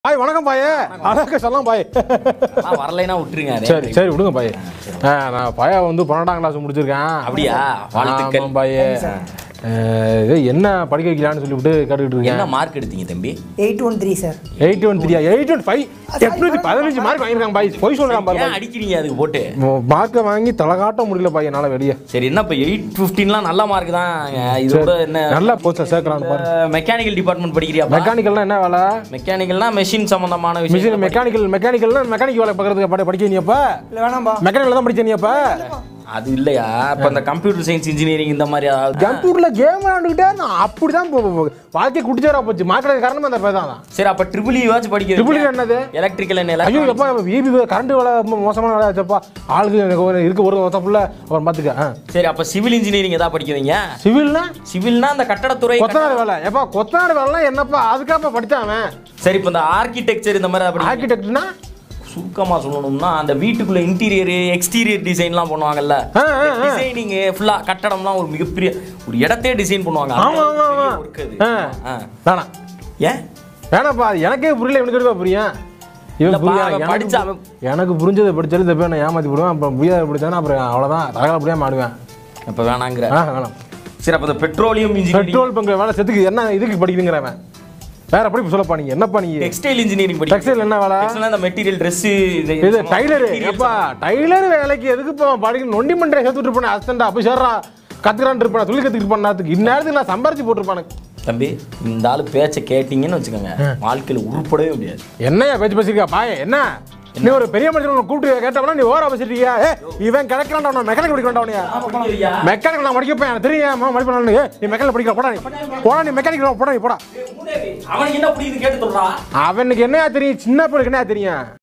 பாய் வணக்கம் பாயே அழகா சொல்லலாம் பாய் நான் வரலைன்னா விட்டுருங்க அதே சரி சரி விடுங்க பாய் ஆ, நான் பையா வந்து பன்னெண்டாம் கிளாஸ் முடிச்சிருக்கேன் அப்படியா? வாழ்த்துக்கள். ஆமாம் பாயே ஆ, இது என்ன படிக்க வைக்கலான்னு சொல்லிவிட்டு கேட்டுக்கிட்டு இருக்கேன் என்ன மார்க் எடுத்தீங்க தம்பி eight one three sir eight one three eight one five எட்நூத்தி பதினஞ்சு மார்க் வாங்கியிருக்காங்க பாய் பொய் சொல்றான் பாரு ஏன் அடிக்கிறீங்க அதுக்கு போட்டு மார்க்கை வாங்கி தலை காட்ட முடியல பாய் என்னால வெளியே சரி என்ன இப்போ எயிட் ஃபிஃப்டின்லாம் நல்ல மார்க் தான் இதோட என்ன நல்லா போச்சு சேர்க்கலான்னு பாரு மெக்கானிக்கல் டிபார்ட்மெண்ட் படிக்கிறியா மெக்கானிக்கல்னா என்ன வேலை மெக்கானிக்கல்னா மெஷின் சம்பந்தமான விஷயம் மிஷின் மெக்கானிக்கல் மெக்கானிக்கல்னா மெக்கானிக் வேலை பார்க்கறதுக்கு படி படிக்க நீ அப்ப இல்லை வேணாம்பா மெக்கானிக்கல் தான் படிச்ச நீ அப்ப அது இல்லையா இப்போ இந்த கம்ப்யூட்டர் சயின்ஸ் இன்ஜினியரிங் இந்த மாதிரி அதாவது கம்ப்யூட்டர்ல கேம் விளையாண்டுக்கிட்டே நான் அப்படிதான் போ- போ- போ- வாழ்க்கை குடிச்சேரா போச்சு மார்க்கெட் காரணம் அந்த பேர் தான் சரி அப்ப ட்ரிபிள் வாட்ச் படிக்கிறது ட்ரிபிள் என்னது எலக்ட்ரிக்கல் என்ன ஐயோ electronics? எப்பா ஈபி கரண்ட் வேலை ரொம்ப மோசமான வேலை ஆச்சப்பா ஆளுக்கு எனக்கு ஒரு- இருக்க ஒரு ஒத்தப்புல அப்புறம் பாத்துக்க ஆ. சரி அப்ப சிவில் இன்ஜினியரிங் எதா படிக்கிறீங்க சிவில்னா சிவில்னா அந்த கட்டடத்துறை கொத்தனார் வேலை எப்பா கொத்தனார் வேலைலாம் என்னப்பா அதுக்காப்பா படிச்சான் அவன் சரி இப்போ இந்த ஆர்கிடெக்சர் இந்த மாதிரி அப்படி ஆர்கிடெக்ட்னா சுருக்கமா சொல்லணும்னா அந்த வீட்டுக்குள்ள இன்டீரியர் எக்ஸ்டீரியர் டிசைன்லாம் பண்ணுவாங்கல்ல ஆ, ஆ, ஆ. டிசைனிங் ஃபுல்லா கட்டடம்லாம் ஒரு மிகப்பெரிய ஒரு இடத்தையே டிசைன் பண்ணுவாங்க ஆமா ஆமா ஆமா பெரிய work அது. ஆ. ஆ. வேணாம் ஏன் வேணாப்பா அது எனக்கே புரியல எனக்கு எப்படி புரியும் இவன் இல்லப்பா, புரியா அவன் எனக்கு படிச்சா பு- எனக்கு புரிஞ்சதை படிச்சாலும் இந்த பேர் நான் ஏமாத்தி போடுவேன் அப்புறம் புரியாத படிச்சானா அப்புறம் அவ்வளோதான் தகவல் அப்படியே மாடுவேன் இப்ப வேணாங்கிற ஆ வேணாம் சரி அப்ப இந்த பெட்ரோலியம் இன்ஜினியரிங் பெட்ரோல் பங்கு வேலை செத்துக்கு என்ன இதுக்கு படிக்கிறீங்கிறவன் வேற எப்படி சொல்லப்பா நீங்க என்னப்பா நீங்க டெக்ஸ்டைல் இன்ஜினியரிங் படி டெக்ஸ்டைல் என்ன வேலை இந்த மெட்டீரியல் Dress இது டைலரு எப்பா டைலர் வேலைக்கு எதுக்கு இப்போ படிக்கணும் நொண்டி மண்டை சேர்த்துட்டு இருப்பானே அசிஸ்டண்டா அப்போ சேர்றா கத்துக்கிறான் இருப்பான் தொழில் கத்துக்கிட்டு பண்ணாதுக்கு இந்நேரத்துக்கு நான் சம்பாரிச்சு போட்டிருப்பானு தம்பி இந்த ஆளு பேச்ச கேட்டீங்கன்னு வச்சுக்கோங்க வாழ்க்கையில உருப்படவே முடியாது என்னையா பேச்சு பேசிருக்கா பாய என்ன நீ ஒரு பெரிய மனுஷன் உன்னை கூப்பிட்டு கேட்டவனா நீ ஓரா பேசிருக்கியா ஏ இவன் கிடக்கிறான்டா மெக்கானிக் படிக்கிறான்டா மெக்கானிக் நான் படிக்கப்ப எனக்கு தெரியும் மடிப்பேன் ஏ நீ மெக்கானிக் படிக்கிற போடா நீ போடா நீ மெக்கானிக் போடா நீ போடா அவனுக்கு என்ன புரியுது கேட்டு சொல்றா அவனுக்கு என்னையா தெரியும் சின்ன பிள்ளைக்கு என்னையா தெரியும்